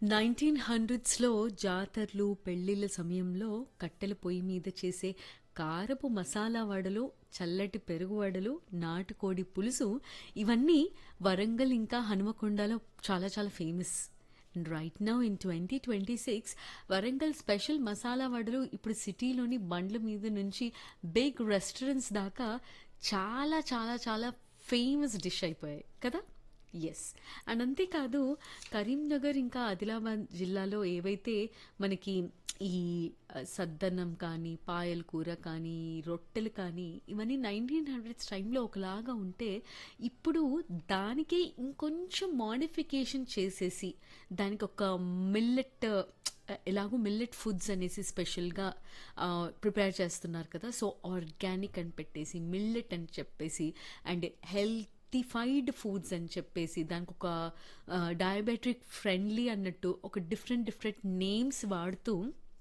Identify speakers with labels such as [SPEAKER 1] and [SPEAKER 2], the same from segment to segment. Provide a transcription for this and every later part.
[SPEAKER 1] Nineteen హండ్రెడ్స్లో జాతరలు పెళ్లిళ్ళ సమయంలో కట్టెల పొయ్యి మీద చేసే కారపు మసాలా వడలు చల్లటి పెరుగు వడలు నాటుకోడి పులుసు ఇవన్నీ వరంగల్ ఇంకా హనుమకొండలో చాలా చాలా famous and right now in twenty twenty six Warangal special masala వడలు ఇప్పుడు సిటీలోని బండ్ల మీద నుంచి బిగ్ రెస్టారెంట్స్ దాకా చాలా చాలా చాలా ఫేమస్ డిష్ అయిపోయాయి కదా ఎస్ అండ్ అంతేకాదు కరీంనగర్ ఇంకా ఆదిలాబాద్ జిల్లాలో ఏవైతే మనకి ఈ ఆ, సద్దన్నం కానీ పాయల కూర కానీ రొట్టెలు కానీ ఇవన్నీ నైన్టీన్ హండ్రెడ్స్ టైంలో ఒకలాగా ఉంటే ఇప్పుడు దానికే ఇంకొంచెం మోడిఫికేషన్ చేసేసి దానికి ఒక మిల్లెట్ ఎలాగో మిల్లెట్ ఫుడ్స్ అనేసి స్పెషల్గా ప్రిపేర్ చేస్తున్నారు కదా సో ఆర్గానిక్ అని పెట్టేసి మిల్లెట్ అని చెప్పేసి అండ్ హెల్తీఫైడ్ ఫుడ్స్ అని చెప్పేసి దానికి ఒక డయాబెటిక్ ఫ్రెండ్లీ అన్నట్టు ఒక డిఫరెంట్ డిఫరెంట్ నేమ్స్ వాడుతూ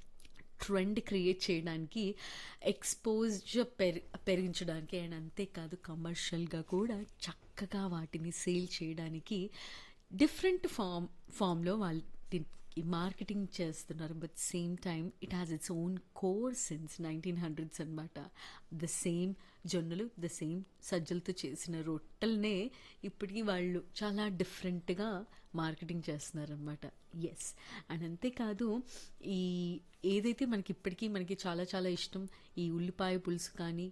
[SPEAKER 1] ట్రెండ్ క్రియేట్ చేయడానికి ఎక్స్పోజర్ పెరి పెరిగించడానికి అండ్ అంతేకాదు కమర్షియల్గా కూడా చక్కగా వాటిని సేల్ చేయడానికి డిఫరెంట్ ఫామ్ ఫామ్లో వాళ్ళ మార్కెటింగ్ చేస్తున్నారు but same time it has its own core since nineteen hundreds అనమాట ద సేమ్ జొన్నలు ద సేమ్ సజ్జలతో చేసిన రొట్టెలనే ఇప్పటికీ వాళ్ళు చాలా డిఫరెంట్గా మార్కెటింగ్ చేస్తున్నారనమాట ఎస్ అండ్ అంతేకాదు ఈ ఏదైతే మనకి ఇప్పటికీ మనకి చాలా చాలా ఇష్టం ఈ ఉల్లిపాయ పులుసు కానీ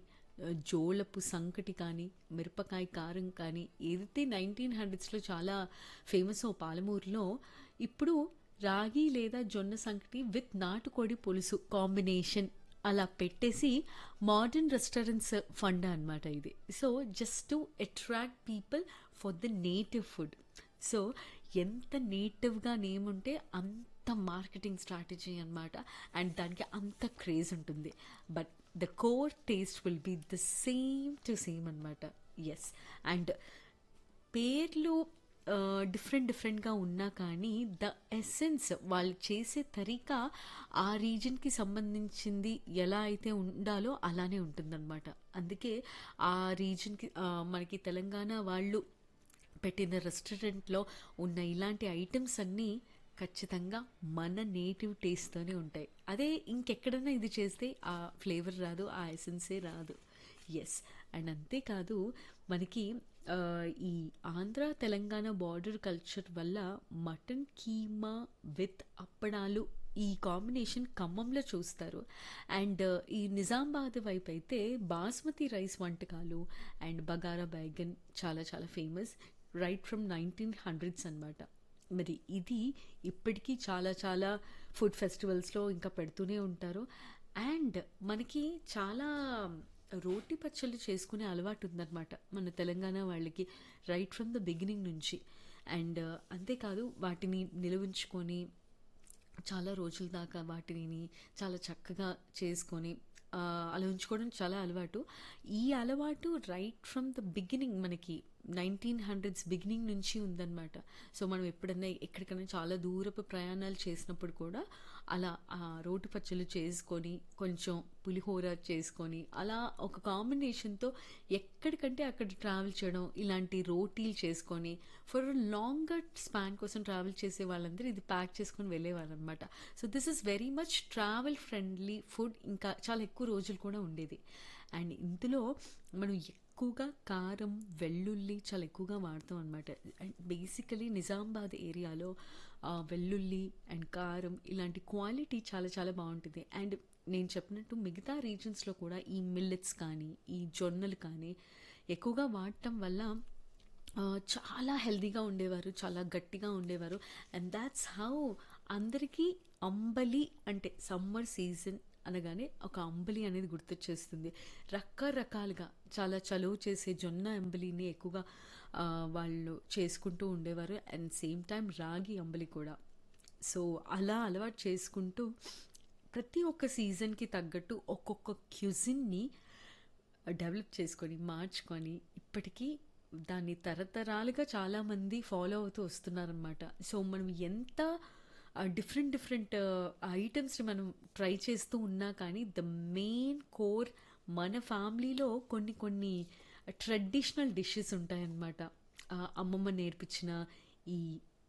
[SPEAKER 1] జోలపు సంకటి కానీ మిరపకాయ కారం కానీ ఏదైతే నైన్టీన్ హండ్రెడ్స్లో చాలా ఫేమస్ ఓ పాలమూరులో ఇప్పుడు రాగి లేదా జొన్న సంకటి విత్ నాటుకోడి పులుసు కాంబినేషన్ అలా పెట్టేసి మోడర్న్ రెస్టారెంట్స్ ఫండ్ అనమాట ఇది so just to attract people for the native food so ఎంత నేటివ్గా నేమ్ ఉంటే అంత మార్కెటింగ్ స్ట్రాటజీ అనమాట అండ్ దానికి అంత క్రేజ్ ఉంటుంది but the core taste will be the same to same అనమాట ఎస్ అండ్ పేర్లు డిఫరెంట్ డిఫరెంట్గా ఉన్నా కానీ ద ఎసెన్స్ వాళ్ళు చేసే తరీకా ఆ రీజన్కి సంబంధించింది ఎలా అయితే ఉండాలో అలానే ఉంటుందన్నమాట అందుకే ఆ రీజన్కి మనకి తెలంగాణ వాళ్ళు పెట్టిన రెస్టారెంట్లో ఉన్న ఇలాంటి ఐటమ్స్ అన్నీ ఖచ్చితంగా మన నేటివ్ టేస్ట్తోనే ఉంటాయి అదే ఇంకెక్కడైనా ఇది చేస్తే ఆ ఫ్లేవర్ రాదు ఆ ఎసెన్సే రాదు ఎస్ అండ్ అంతేకాదు మనకి ఆ, ఈ ఆంధ్ర తెలంగాణ బార్డర్ కల్చర్ వల్ల మటన్ కీమా విత్ అప్పడాలు ఈ కాంబినేషన్ ఖమ్మంలో చూస్తారు అండ్ ఈ నిజామాబాద్ వైపు అయితే బాస్మతి రైస్ వంటకాలు అండ్ బగారా బైగన్ చాలా చాలా famous right from nineteen hundreds అనమాట మరి ఇది ఇప్పటికీ చాలా చాలా ఫుడ్ ఫెస్టివల్స్లో ఇంకా పెడుతూనే ఉంటారు అండ్ మనకి చాలా రోటి పచ్చళ్ళు చేసుకునే అలవాటు ఉందన్నమాట మన తెలంగాణ వాళ్ళకి రైట్ ఫ్రమ్ ద బిగినింగ్ నుంచి అండ్ అంతేకాదు వాటిని నిలవించుకొని చాలా రోజుల దాకా వాటిని చాలా చక్కగా చేసుకొని ఆ, అలా ఉంచుకోవడం చాలా అలవాటు ఈ అలవాటు రైట్ ఫ్రమ్ ద బిగినింగ్ మనకి నైన్టీన్ హండ్రెడ్స్ బిగినింగ్ నుంచి ఉందన్నమాట సో మనం ఎప్పుడన్నా ఎక్కడికైనా చాలా దూరపు ప్రయాణాలు చేసినప్పుడు కూడా అలా ఆ రోటి పచ్చళ్ళు చేసుకొని కొంచెం పులిహోర చేసుకొని అలా ఒక కాంబినేషన్తో ఎక్కడికంటే అక్కడ ట్రావెల్ చేయడం ఇలాంటి రోటీలు చేసుకొని ఫర్ లాంగర్ స్పాన్ కోసం ట్రావెల్ చేసే వాళ్ళందరూ ఇది ప్యాక్ చేసుకొని వెళ్ళేవారు అనమాట so this is very much travel friendly food ఇంకా చాలా ఎక్కువ రోజులు కూడా ఉండేది అండ్ ఇందులో మనం ఎక్కువగా కారం వెల్లుల్లి చాలా ఎక్కువగా వాడతాం అనమాట అండ్ బేసికలీ నిజామాబాద్ ఏరియాలో ఆ, వెల్లుల్లి అండ్ కారం ఇలాంటి క్వాలిటీ చాలా చాలా బాగుంటుంది అండ్ నేను చెప్పినట్టు మిగతా రీజన్స్లో కూడా ఈ మిల్లెట్స్ కానీ ఈ జొన్నలు కానీ ఎక్కువగా వాడటం వల్ల ఆ, చాలా హెల్దీగా ఉండేవారు చాలా గట్టిగా ఉండేవారు అండ్ దాట్స్ హౌ అందరికీ అంబలి అంటే సమ్మర్ సీజన్ అనగానే ఒక అంబలి అనేది గుర్తొచ్చేస్తుంది రకరకాలుగా చాలా చలువ చేసే జొన్న అంబలిని ఎక్కువగా ఆ, వాళ్ళు చేసుకుంటూ ఉండేవారు అండ్ సేమ్ టైం రాగి అంబలి కూడా సో అలా అలవాటు చేసుకుంటూ ప్రతి ఒక్క సీజన్కి తగ్గట్టు ఒక్కొక్క క్యూజిన్ని డెవలప్ చేసుకొని మార్చుకొని ఇప్పటికీ దాన్ని తరతరాలుగా చాలామంది ఫాలో అవుతూ వస్తున్నారనమాట సో మనం ఎంత డిఫరెంట్ డిఫరెంట్ ఐటమ్స్ని మనం ట్రై చేస్తూ ఉన్నా కానీ ద మెయిన్ కోర్ మన ఫ్యామిలీలో కొన్ని కొన్ని ట్రెడిషనల్ డిషెస్ ఉంటాయన్నమాట ఆ, అమ్మమ్మ నేర్పించిన ఈ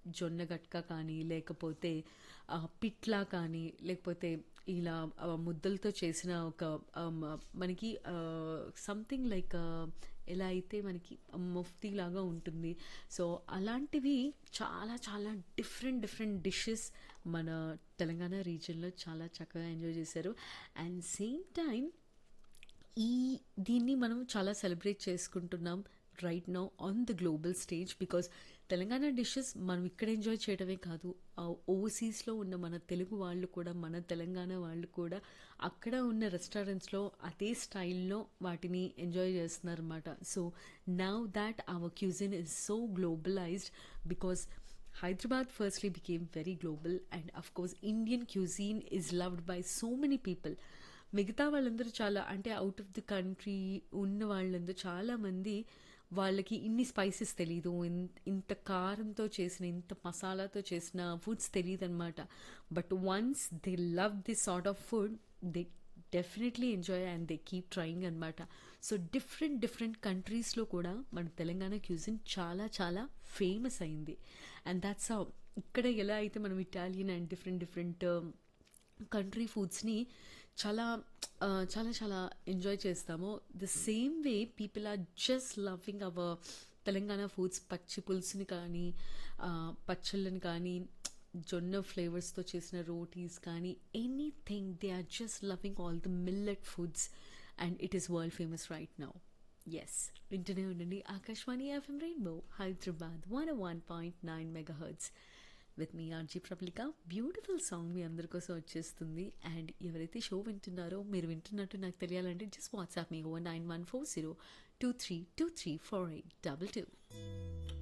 [SPEAKER 1] జొన్న గట్క కానీ లేకపోతే ఆ, పిట్లా కానీ లేకపోతే ఇలా ఆ, ముద్దలతో చేసిన ఒక ఆ, మ- మనకి సంథింగ్ లైక్ ఎలా అయితే మనకి ముఫ్తీ లాగా ఉంటుంది సో అలాంటివి చాలా చాలా డిఫరెంట్ డిఫరెంట్ డిషెస్ మన తెలంగాణ రీజియన్లో చాలా చక్కగా ఎంజాయ్ చేశారు అండ్ సేమ్ టైం ఈ దీన్ని మనం చాలా సెలబ్రేట్ చేసుకుంటున్నాం right now on the global stage because Telangana dishes మనం ఇక్కడ ఎంజాయ్ చేయడమే కాదు ఓవర్సీస్లో ఉన్న మన తెలుగు వాళ్ళు కూడా మన తెలంగాణ వాళ్ళు కూడా అక్కడ ఉన్న రెస్టారెంట్స్లో అదే స్టైల్లో వాటిని ఎంజాయ్ చేస్తున్నారు అనమాట so now that our cuisine is so globalized because Hyderabad firstly became very global, and of course, Indian cuisine is loved by so many people. మిగతా వాళ్ళందరూ చాలా అంటే అవుట్ ఆఫ్ ది కంట్రీ ఉన్న వాళ్ళందరూ చాలా మంది వాళ్ళకి ఇన్ని స్పైసెస్ తెలీదు ఇన్- ఇంత కారంతో చేసిన ఇంత మసాలాతో చేసిన ఫుడ్స్ తెలియదు అనమాట but once they love this sort of food they definitely enjoy and they keep trying అనమాట సో డిఫరెంట్ డిఫరెంట్ కంట్రీస్లో కూడా మన తెలంగాణ క్యూజిన్ చాలా చాలా ఫేమస్ అయింది అండ్ దాట్స్ ఇక్కడ ఎలా అయితే మనం Italian and different different country ఫుడ్స్ని చాలా ఆ, చాలా చాలా ఎంజాయ్ చేస్తాము the same way people are just loving our Telangana foods పచ్చి పులుసుని కానీ ఆ, పచ్చళ్ళని కానీ జొన్న ఫ్లేవర్స్తో చేసిన రోటీస్ కానీ anything they are just loving all the millet foods and it is world famous right now yes వింటూనే ఉండండి Akashvani FM rainbow Hyderabad one one point nine megahertz with me RJ Prabalika beautiful song మీ అందరి కోసం వచ్చేస్తుంది అండ్ ఎవరైతే show వింటున్నారో మీరు వింటున్నట్టు నాకు తెలియాలంటే just WhatsApp me o nine one four zero two three two three four eight double two